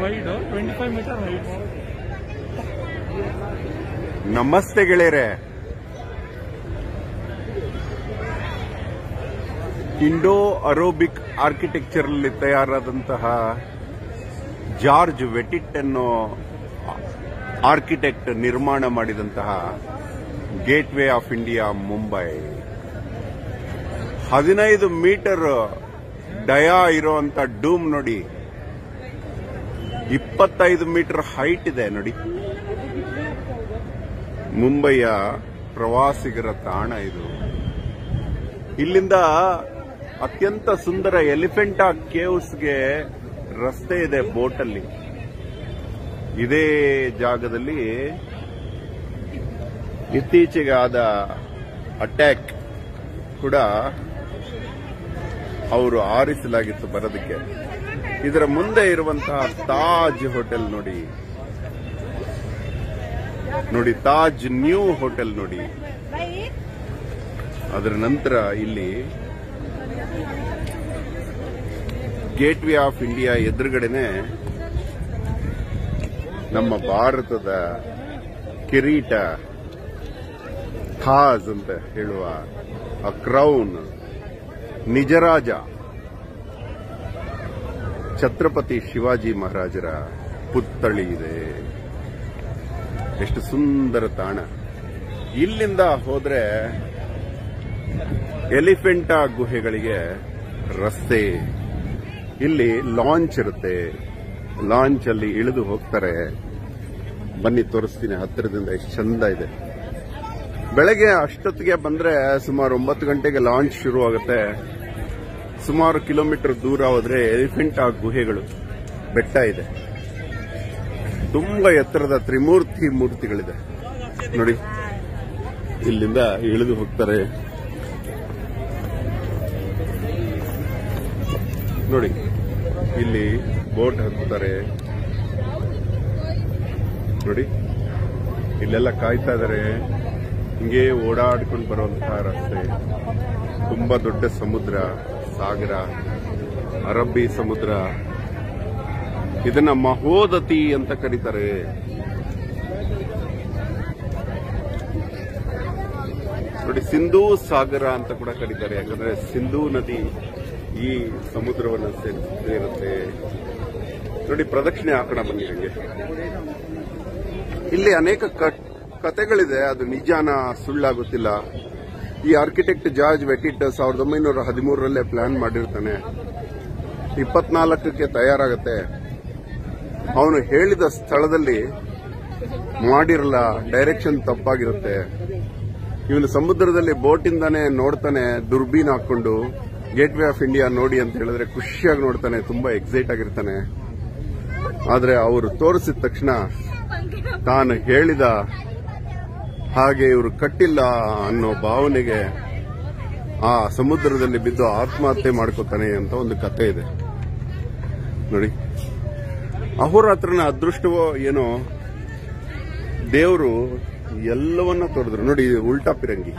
wide, 25 meter height. ನಮಸ್ತೆ ಗೆಳೆಯರೆ Indo ಅರೋಬಿಕ್ architecture ಅಲ್ಲಿ ತಯಾರಾದಂತಹ ಜಾರ್ಜ್ ವೆಟಿಟ್ ಅನ್ನೋ ಆರ್ಕಿಟೆಕ್ಟ್ ನಿರ್ಮಾಣ ಮಾಡಿದಂತಹ gateway of India Mumbai ಹದಿನೈದು ಮೀಟರ್ ಡಯಾ ಇರುವಂತ ಡೂಮ್ ನೋಡಿ ಇಪ್ಪತ್ತೈದು ಮೀಟರ್ ಹೈಟ್ ಇದೆ ನೋಡಿ ಮುಂಬೈಯ ಪ್ರವಾಸಿಗರ ತಾಣ ಇದು ಇಲ್ಲಿಂದ ಅತ್ಯಂತ ಸುಂದರ ಎಲಿಫೆಂಟಾ ಕೇವ್ಸ್ಗೆ ರಸ್ತೆ ಇದೆ ಬೋಟಲ್ಲಿ ಇದೇ ಜಾಗದಲ್ಲಿ ಇತ್ತೀಚೆಗೆ ಆದ ಅಟ್ಯಾಕ್ ಕೂಡ ಅವರು ಆರಿಸಲಾಗಿತ್ತು ಬರೋದಕ್ಕೆ ಇದರ ಮುಂದೆ ಇರುವಂತಹ ತಾಜ್ ಹೋಟೆಲ್ ನೋಡಿ ನೋಡಿ ತಾಜ್ ನ್ಯೂ ಹೋಟೆಲ್ ನೋಡಿ ಅದರ ನಂತರ ಇಲ್ಲಿ ಗೇಟ್ ವೇ ಆಫ್ ಇಂಡಿಯಾ ಎದುರುಗಡೆನೆ ನಮ್ಮ ಭಾರತದ ಕಿರೀಟ ಥಾಜ್ ಅಂತ ಹೇಳುವ ಆ ಕ್ರೌನ್ ನಿಜರಾಜ ಛತ್ರಪತಿ ಶಿವಾಜಿ ಮಹಾರಾಜರ ಪುತ್ಥಳಿ ಇದೆ ಎಷ್ಟು ಸುಂದರ ತಾಣ ಇಲ್ಲಿಂದ ಹೋದ್ರೆ ಎಲಿಫೆಂಟಾ ಗುಹೆಗಳಿಗೆ ರಸ್ತೆ ಇಲ್ಲಿ ಲಾಂಚ್ ಇರುತ್ತೆ ಲಾಂಚ್ ಅಲ್ಲಿ ಇಳಿದು ಹೋಗ್ತಾರೆ ಬನ್ನಿ ತೋರಿಸ್ತೀನಿ ಹತ್ತಿರದಿಂದ ಎಷ್ಟು ಚಂದ ಇದೆ ಬೆಳಗ್ಗೆ ಅಷ್ಟೊತ್ತಿಗೆ ಬಂದ್ರೆ ಸುಮಾರು ಒಂಬತ್ತು ಗಂಟೆಗೆ ಲಾಂಚ್ ಶುರು ಆಗುತ್ತೆ ಸುಮಾರು ಕಿಲೋಮೀಟರ್ ದೂರ ಹೋದ್ರೆ ಎಲಿಫೆಂಟಾ ಗುಹೆಗಳು ಬೆಟ್ಟ ಇದೆ ತುಂಬಾ ಎತ್ತರದ ತ್ರಿಮೂರ್ತಿ ಮೂರ್ತಿಗಳಿದೆ ನೋಡಿ ಇಲ್ಲಿಂದ ಇಳಿದು ಹೋಗ್ತಾರೆ ನೋಡಿ ಇಲ್ಲಿ ಬೋಟ್ ಹತ್ತಾರೆ ನೋಡಿ ಇಲ್ಲೆಲ್ಲ ಕಾಯ್ತಾ ಇದಾರೆ ಹಿಂಗೆ ಓಡಾಡ್ಕೊಂಡು ಬರುವಂತಹ ರಸ್ತೆ ತುಂಬಾ ದೊಡ್ಡ ಸಮುದ್ರ ಸಾಗರ ಅರಬ್ಬಿ ಸಮುದ್ರ ಇದನ್ನ ಮಹೋದತಿ ಅಂತ ಕರೀತಾರೆ ನೋಡಿ ಸಿಂಧೂ ಸಾಗರ ಅಂತ ಕೂಡ ಕರೀತಾರೆ ಯಾಕಂದ್ರೆ ಸಿಂಧೂ ನದಿ ಈ ಸಮುದ್ರವನ್ನು ಸೇರ್- ಸೇರುತ್ತೆ ನೋಡಿ ಪ್ರದಕ್ಷಿಣೆ ಹಾಕೋಣ ಬನ್ನಿ ಹಂಗೆ ಇಲ್ಲಿ ಅನೇಕ ಕ- ಕತೆಗಳಿದೆ ಅದು ನಿಜಾನ ಸುಳ್ಳಾಗುತ್ತಿಲ್ಲ ಈ ಆರ್ಕಿಟೆಕ್ಟ್ ಜಾರ್ಜ್ ವೆಟಿಟ್ ಸಾವಿರದ ಒಂಬೈನೂರ ಹದಿಮೂರರಲ್ಲೇ ಪ್ಲಾನ್ ಮಾಡಿರ್ತಾನೆ ಇಪ್ಪತ್ನಾಲ್ಕಕ್ಕೆ ತಯಾರಾಗತ್ತೆ ಅವನು ಹೇಳಿದ ಸ್ಥಳದಲ್ಲಿ ಮಾಡಿರಲ್ಲ ಡೈರೆಕ್ಷನ್ ತಪ್ಪಾಗಿರುತ್ತೆ ಇವನು ಸಮುದ್ರದಲ್ಲಿ ಬೋಟಿಂದಾನೆ ನೋಡ್ತಾನೆ ದುರ್ಬೀನ್ ಹಾಕೊಂಡು ಗೇಟ್ ವೇ ಆಫ್ ಇಂಡಿಯಾ ನೋಡಿ ಅಂತ ಹೇಳಿದ್ರೆ ಖುಷಿಯಾಗಿ ನೋಡ್ತಾನೆ ತುಂಬಾ ಎಕ್ಸೈಟ್ ಆಗಿರ್ತಾನೆ ಆದ್ರೆ ಅವರು ತೋರಿಸಿದ ತಕ್ಷಣ ತಾನು ಹೇಳಿದ ಹಾಗೆ ಇವರು ಕಟ್ಟಿಲ್ಲ ಅನ್ನೋ ಭಾವನೆಗೆ ಆ ಸಮುದ್ರದಲ್ಲಿ ಬಿದ್ದು ಆತ್ಮಹತ್ಯೆ ಮಾಡ್ಕೋತಾನೆ ಅಂತ ಒಂದು ಕತೆ ಇದೆ ನೋಡಿ ಅಹೋರಾತ್ರನ ಅದೃಷ್ಟವೋ ಏನೋ ದೇವರು ಎಲ್ಲವನ್ನ ತೋರಿದ್ರು ನೋಡಿ ಇದು ಉಲ್ಟಾ ಪಿರಂಗಿ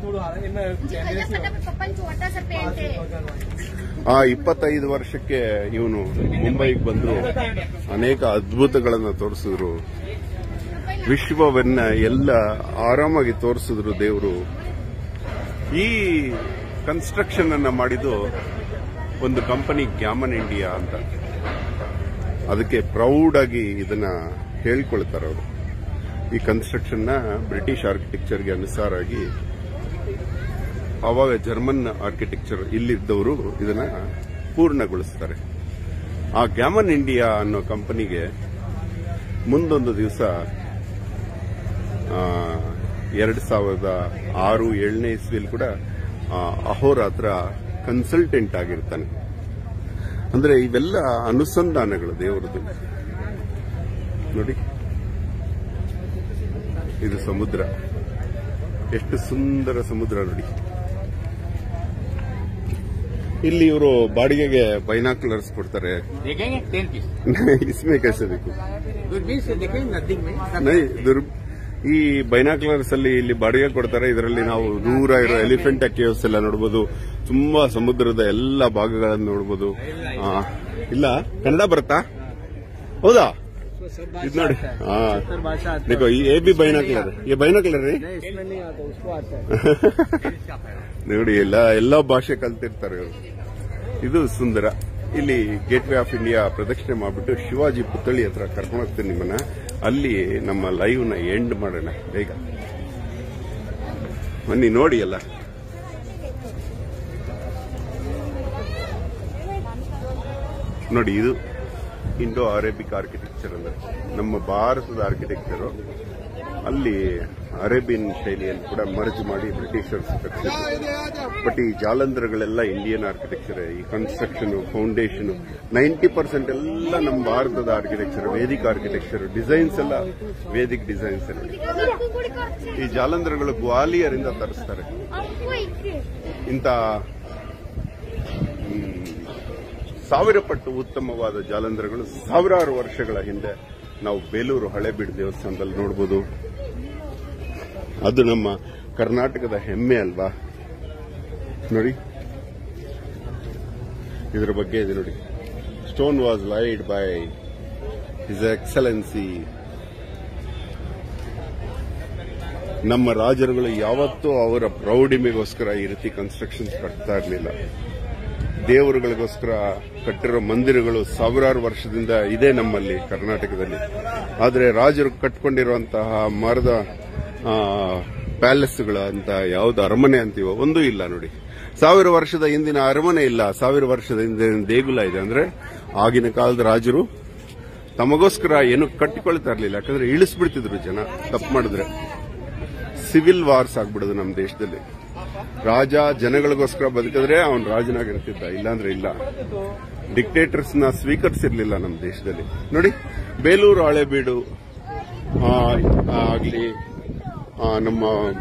पप्पा छोटा सा पेंट है ಆ ಇಪ್ಪತ್ತೈದು ವರ್ಷಕ್ಕೆ ಇವನು ಮುಂಬೈಗೆ ಬಂದ್ರು ಅನೇಕ ಅದ್ಭುತಗಳನ್ನ ತೋರಿಸಿದ್ರು ವಿಶ್ವವನ್ನ ಎಲ್ಲ ಆರಾಮಾಗಿ ತೋರಿಸಿದ್ರು ದೇವರು ಈ ಕನ್ಸ್ಟ್ರಕ್ಷನ್ ಅನ್ನ ಮಾಡಿದ್ದು ಒಂದು ಕಂಪನಿ ಗ್ಯಾಮನ್ ಇಂಡಿಯಾ ಅಂತ ಅದಕ್ಕೆ ಪ್ರೌಡ್ ಆಗಿ ಇದನ್ನ ಹೇಳ್ಕೊಳ್ತಾರೆ ಅವರು ಈ ಕನ್ಸ್ಟ್ರಕ್ಷನ್ ನ ಬ್ರಿಟಿಷ್ ಆರ್ಕಿಟೆಕ್ಚರ್ಗೆ ಅನುಸಾರವಾಗಿ ಅವಾಗ ಜರ್ಮನ್ ಆರ್ಕಿಟೆಕ್ಚರ್ ಇಲ್ಲಿದ್ದವರು ಇದನ್ನ ಪೂರ್ಣಗೊಳಿಸ್ತಾರೆ ಆ ಗ್ಯಾಮನ್ ಇಂಡಿಯಾ ಅನ್ನೋ ಕಂಪನಿಗೆ ಮುಂದೊಂದು ದಿವಸ ಎರಡು ಸಾವಿರದ ಆರು ಏಳನೇ ಇಸ್ವಿಲ್ ಕೂಡ ಆ, ಅಹೋರಾತ್ರ ಕನ್ಸಲ್ಟೆಂಟ್ ಆಗಿರ್ತಾನೆ ಅಂದ್ರೆ ಇವೆಲ್ಲ ಅನುಸಂಧಾನಗಳು ದೇವರದು ನೋಡಿ ಇದು ಸಮುದ್ರ ಎಷ್ಟು ಸುಂದರ ಸಮುದ್ರ ನೋಡಿ ಇಲ್ಲಿ ಇವರು ಬಾಡಿಗೆಗೆ ಬೈನಾಕ್ಯುಲರ್ಸ್ ಕೊಡ್ತಾರೆ देखेंगे टेन पीस इसमें कैसे देखो दूरबीन से देखेंगे नजदीक में ನೈ ದುರ್ ಈ ಬೈನಾಕ್ಯುಲರ್ಸ್ ಅಲ್ಲಿ ಇಲ್ಲಿ ಬಾಡಿಗೆ ಕೊಡ್ತಾರೆ ಇದರಲ್ಲಿ ನಾವು ದೂರ ಇರೋ ಎಲಿಫೆಂಟ್ ಕೇವ್ಸ್ ಎಲ್ಲ ನೋಡಬಹುದು ತುಂಬಾ ಸಮುದ್ರದ ಎಲ್ಲ ಭಾಗಗಳನ್ನು ನೋಡಬಹುದು ಆ, ಇಲ್ಲ ಕನ್ನಡ ಬರುತ್ತಾ ಹೌದಾ उसमें सब ಇದು भाषा ನೋಡಿ आता है ಹಾ सत्तर भाषा आता देखो ये भी ಬೈನಾಕ್ಲರ್ ये ಬೈನಾಕ್ಲರ್ ರೀ है इसमें नहीं आता उसको आता है ನೋಡಿ ಎಲ್ಲ ಎಲ್ಲಾ ಭಾಷೆ ಕಲ್ತಿರ್ತಾರೆ ಇವರು ಇದು ಸುಂದರ ಇಲ್ಲಿ ಗೇಟ್ ವೇ ಆಫ್ ಇಂಡಿಯಾ ಪ್ರದಕ್ಷಿಣೆ ಮಾಡ್ಬಿಟ್ಟು ಶಿವಾಜಿ ಪುತ್ಥಳಿ ಹತ್ರ ಕರ್ಕೊಂಡು ಹೋಗ್ತೀನಿ ನಿಮ್ಮನ್ನ ಅಲ್ಲಿ ನಮ್ಮ ಲೈವ್ ನ ಎಂಡ್ ಮಾಡೋಣ ಬೇಗ ಬನ್ನಿ ನೋಡಿ ಎಲ್ಲ ನೋಡಿ ಇದು ಇಂಡೋ ಅರೇಬಿಕ್ ಆರ್ಕಿಟೆಕ್ಚರ್ ಅಂದ್ರೆ ನಮ್ಮ ಭಾರತದ ಆರ್ಕಿಟೆಕ್ಚರ್ ಅಲ್ಲಿ ಅರೇಬಿಯನ್ ಶೈಲಿಯಲ್ಲಿ ಕೂಡ ಮರ್ಜ್ ಮಾಡಿ ಬ್ರಿಟಿಷರ್ಸ್ ಕಟ್ಟಿಸಿದ್ರು ಬಟ್ ಈ ಜಾಲಂಧರಗಳೆಲ್ಲ ಇಂಡಿಯನ್ ಆರ್ಕಿಟೆಕ್ಚರ್ ಈ ಕನ್ಸ್ಟ್ರಕ್ಷನ್ ಫೌಂಡೇಶನ್ ನೈಂಟಿ ಪರ್ಸೆಂಟ್ ಎಲ್ಲ ನಮ್ಮ ಭಾರತದ ಆರ್ಕಿಟೆಕ್ಚರ್ ವೇದಿಕ್ ಆರ್ಕಿಟೆಕ್ಚರ್ ಡಿಸೈನ್ಸ್ ಎಲ್ಲ ವೇದಿಕ್ ಡಿಸೈನ್ಸ್ ಎಲ್ಲ ಈ ಜಾಲಂಧರಗಳು ಗ್ವಾಲಿಯರಿಂದ ತರಿಸ್ತಾರೆ ಇಂಥ ಮ್, ಸಾವಿರ ಪಟ್ಟು ಉತ್ತಮವಾದ ಜಾಲಂಧರಗಳು ಸಾವಿರಾರು ವರ್ಷಗಳ ಹಿಂದೆ ನಾವು ಬೇಲೂರು ಹಳೆಬೀಡು ದೇವಸ್ಥಾನದಲ್ಲಿ ನೋಡಬಹುದು ಅದು ನಮ್ಮ ಕರ್ನಾಟಕದ ಹೆಮ್ಮೆ ಅಲ್ವಾ ನೋಡಿ ಇದರ ಬಗ್ಗೆ ಇದೆ ನೋಡಿ stone was laid by his excellency ನಮ್ಮ ರಾಜರುಗಳು ಯಾವತ್ತೂ ಅವರ ಪ್ರೌಢಿಮೆಗೋಸ್ಕರ ಈ ರೀತಿ ಕನ್ಸ್ಟ್ರಕ್ಷನ್ಸ್ ಕಟ್ತಾ ಇರಲಿಲ್ಲ ದೇವರುಗಳಿಗೋಸ್ಕರ ಕಟ್ಟಿರೋ ಮಂದಿರಗಳು ಸಾವಿರಾರು ವರ್ಷದಿಂದ ಇದೆ ನಮ್ಮಲ್ಲಿ ಕರ್ನಾಟಕದಲ್ಲಿ ಆದರೆ ರಾಜರು ಕಟ್ಕೊಂಡಿರುವಂತಹ ಮರದ ಪ್ಯಾಲೇಸ್ಗಳ ಅಂತ ಯಾವ್ದು ಅರಮನೆ ಅಂತೀವೋ ಒಂದೂ ಇಲ್ಲ ನೋಡಿ ಸಾವಿರ ವರ್ಷದ ಹಿಂದಿನ ಅರಮನೆ ಇಲ್ಲ ಸಾವಿರ ವರ್ಷದ ಹಿಂದಿನ ದೇಗುಲ ಇದೆ ಅಂದ್ರೆ ಆಗಿನ ಕಾಲದ ರಾಜರು ತಮಗೋಸ್ಕರ ಏನು ಕಟ್ಟಿಕೊಳ್ತಾ ಇರಲಿಲ್ಲ ಯಾಕಂದ್ರೆ ಇಳಿಸ್ಬಿಡ್ತಿದ್ರು ಜನ ತಪ್ಪು ಮಾಡಿದ್ರೆ ಸಿವಿಲ್ ವಾರ್ಸ್ ಆಗ್ಬಿಡೋದು ನಮ್ಮ ದೇಶದಲ್ಲಿ ರಾಜ ಜನಗಳಿಗೋಸ್ಕರ ಬದುಕಿದ್ರೆ ಅವನ್ ರಾಜನಾಗಿರ್ತಿದ್ದ ಇಲ್ಲಾಂದ್ರೆ ಇಲ್ಲ ಡಿಕ್ಟೇಟರ್ಸ್ ನ ಸ್ವೀಕರಿಸಿರ್ಲಿಲ್ಲ ನಮ್ಮ ದೇಶದಲ್ಲಿ ನೋಡಿ ಬೇಲೂರು ಹಳೆಬೀಡು ಆ, ಆಗ್ಲಿ ಆ, ನಮ್ಮ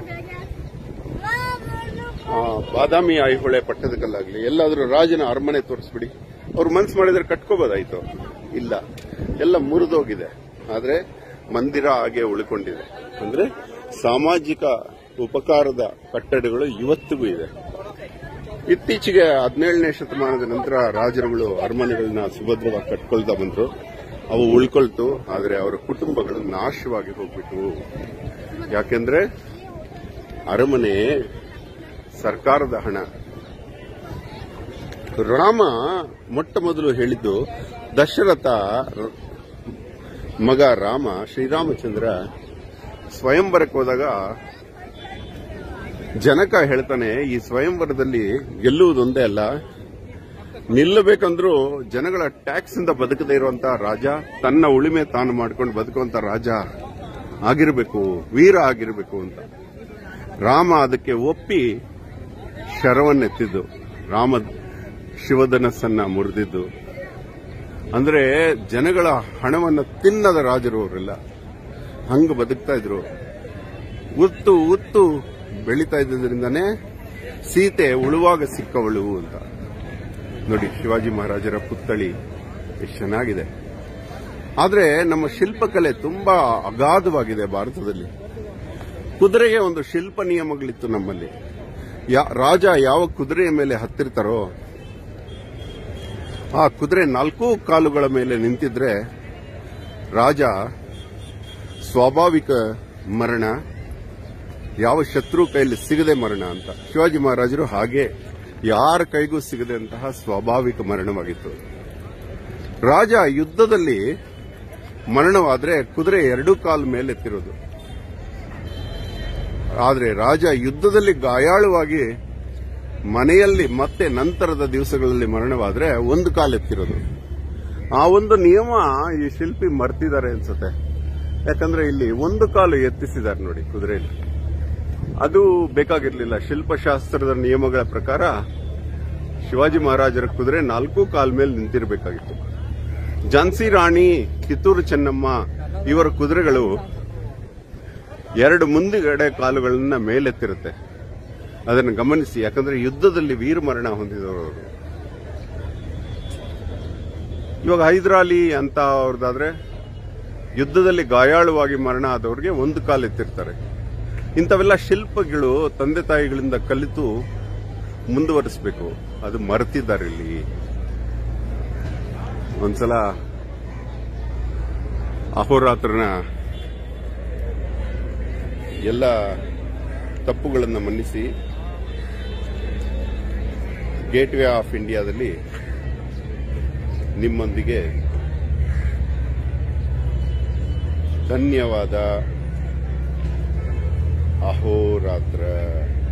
ಆ, ಬಾದಾಮಿ ಐಹೊಳೆ ಪಟ್ಟದಕಲ್ಲಾಗ್ಲಿ ಎಲ್ಲಾದ್ರೂ ರಾಜನ ಅರಮನೆ ತೋರಿಸ್ಬಿಡಿ ಅವ್ರು ಮನ್ಸು ಮಾಡಿದ್ರೆ ಕಟ್ಕೋಬೋದಾಯ್ತು ಇಲ್ಲ ಎಲ್ಲ ಮುರಿದೋಗಿದೆ ಆದ್ರೆ ಮಂದಿರ ಹಾಗೆ ಉಳ್ಕೊಂಡಿದೆ ಅಂದ್ರೆ ಸಾಮಾಜಿಕ ಉಪಕಾರದ ಕಟ್ಟಡಗಳು ಇವತ್ತಿಗೂ ಇದೆ ಇತ್ತೀಚೆಗೆ ಹದಿನೇಳನೇ ಶತಮಾನದ ನಂತರ ರಾಜರುಗಳು ಅರಮನೆಗಳನ್ನ ಸುಭದ್ರವಾಗಿ ಕಟ್ಕೊಳ್ತಾ ಬಂದ್ರು ಅವು ಉಳ್ಕೊಳ್ತು ಆದರೆ ಅವರ ಕುಟುಂಬಗಳು ನಾಶವಾಗಿ ಹೋಗ್ಬಿಟ್ಟು ಯಾಕೆಂದ್ರೆ ಅರಮನೆ ಸರ್ಕಾರದ ಹಣ ರಾಮ ಮೊಟ್ಟ ಮೊದಲು ಹೇಳಿದ್ದು ದಶರಥ ಮಗ ರಾಮ ಶ್ರೀರಾಮಚಂದ್ರ ಸ್ವಯಂವರಕ್ಕೆ ಹೋದಾಗ ಜನಕ ಹೇಳ್ತಾನೆ ಈ ಸ್ವಯಂವರದಲ್ಲಿ ಗೆಲ್ಲುವುದೊಂದೇ ಅಲ್ಲ ನಿಲ್ಲಬೇಕಂದ್ರೂ ಜನಗಳ ಟ್ಯಾಕ್ಸ್ ಇಂದ ಬದುಕದೇ ಇರುವಂತಹ ರಾಜ ತನ್ನ ಉಳಿಮೆ ತಾನು ಮಾಡ್ಕೊಂಡು ಬದುಕುವಂತ ರಾಜ ಆಗಿರಬೇಕು ವೀರ ಆಗಿರಬೇಕು ಅಂತ ರಾಮ ಅದಕ್ಕೆ ಒಪ್ಪಿ ಶರವನ್ನೆತ್ತಿದ್ದು ರಾಮ ಶಿವಧನಸ್ಸನ್ನ ಮುರಿದಿದ್ದು ಅಂದ್ರೆ ಜನಗಳ ಹಣವನ್ನ ತಿನ್ನದ ರಾಜರು ಅವರೆಲ್ಲ ಹಂಗ ಬದುಕ್ತಾ ಇದ್ರು ಉತ್ತು ಉತ್ತು ಬೆಳೀತಾ ಇದ್ದದ್ರಿಂದಾನೇ ಸೀತೆ ಉಳುವಾಗ ಸಿಕ್ಕವಳು ಅಂತ ನೋಡಿ ಶಿವಾಜಿ ಮಹಾರಾಜರ ಪುತ್ಥಳಿ ಎಷ್ಟು ಚೆನ್ನಾಗಿದೆ ಆದ್ರೆ ನಮ್ಮ ಶಿಲ್ಪಕಲೆ ತುಂಬಾ ಅಗಾಧವಾಗಿದೆ ಭಾರತದಲ್ಲಿ ಕುದುರೆಗೆ ಒಂದು ಶಿಲ್ಪ ನಿಯಮಗಳಿತ್ತು ನಮ್ಮಲ್ಲಿ ಯಾ- ರಾಜ ಯಾವ ಕುದುರೆಯ ಮೇಲೆ ಹತ್ತಿರ್ತಾರೋ ಆ ಕುದುರೆ ನಾಲ್ಕು ಕಾಲುಗಳ ಮೇಲೆ ನಿಂತಿದ್ರೆ ರಾಜ ಸ್ವಾಭಾವಿಕ ಮರಣ ಯಾವ ಶತ್ರು ಕೈಯಲ್ಲಿ ಸಿಗದೆ ಮರಣ ಅಂತ ಶಿವಾಜಿ ಮಹಾರಾಜರು ಹಾಗೆ ಯಾರ ಕೈಗೂ ಸಿಗದೆ ಅಂತಹ ಸ್ವಾಭಾವಿಕ ಮರಣವಾಗಿತ್ತು ರಾಜ ಯುದ್ಧದಲ್ಲಿ ಮರಣವಾದ್ರೆ ಕುದುರೆ ಎರಡೂ ಕಾಲು ಮೇಲೆತ್ತಿರೋದು ಆದ್ರೆ ರಾಜ ಯುದ್ಧದಲ್ಲಿ ಗಾಯಾಳುವಾಗಿ ಮನೆಯಲ್ಲಿ ಮತ್ತೆ ನಂತರದ ದಿವಸಗಳಲ್ಲಿ ಮರಣವಾದ್ರೆ ಒಂದು ಕಾಲೆತ್ತಿರೋದು ಆ ಒಂದು ನಿಯಮ ಈ ಶಿಲ್ಪಿ ಮರ್ತಿದ್ದಾರೆ ಅನ್ಸುತ್ತೆ ಯಾಕಂದ್ರೆ ಇಲ್ಲಿ ಒಂದು ಕಾಲು ಎತ್ತಿಸಿದ್ದಾರೆ ನೋಡಿ ಕುದುರೆಯಲ್ಲಿ ಅದು ಬೇಕಾಗಿರ್ಲಿಲ್ಲ ಶಿಲ್ಪಶಾಸ್ತ್ರದ ನಿಯಮಗಳ ಪ್ರಕಾರ ಶಿವಾಜಿ ಮಹಾರಾಜರ ಕುದುರೆ ನಾಲ್ಕು ಕಾಲ್ ಮೇಲೆ ನಿಂತಿರಬೇಕಾಗಿತ್ತು ಝಾನ್ಸಿ ರಾಣಿ ಕಿತ್ತೂರು ಚೆನ್ನಮ್ಮ ಇವರ ಕುದುರೆಗಳು ಎರಡು ಮುಂದುಗಡೆ ಕಾಲುಗಳನ್ನ ಮೇಲೆತ್ತಿರುತ್ತೆ ಅದನ್ನು ಗಮನಿಸಿ ಯಾಕಂದ್ರೆ ಯುದ್ಧದಲ್ಲಿ ವೀರಮರಣ ಹೊಂದಿದವರು ಅವರು. ಇವಾಗ ಹೈದರಾಲಿ ಅಂತ ಅವ್ರದ್ದಾದ್ರೆ ಯುದ್ಧದಲ್ಲಿ ಗಾಯಾಳುವಾಗಿ ಮರಣ ಆದವ್ರಿಗೆ ಒಂದು ಕಾಲು ಎತ್ತಿರ್ತಾರೆ ಇಂಥವೆಲ್ಲ ಶಿಲ್ಪಗಳು ತಂದೆ ತಾಯಿಗಳಿಂದ ಕಲಿತು ಮುಂದುವರಿಸಬೇಕು ಅದು ಮರೆತಿದ್ದಾರೆ ಇಲ್ಲಿ ಒಂದ್ಸಲ ಅಹೋರಾತ್ರನ ಎಲ್ಲ ತಪ್ಪುಗಳನ್ನು ಮನ್ನಿಸಿ ಗೇಟ್ವೇ ಆಫ್ ಇಂಡಿಯಾದಲ್ಲಿ ನಿಮ್ಮೊಂದಿಗೆ ಧನ್ಯವಾದ ಅಹೋರಾತ್ರ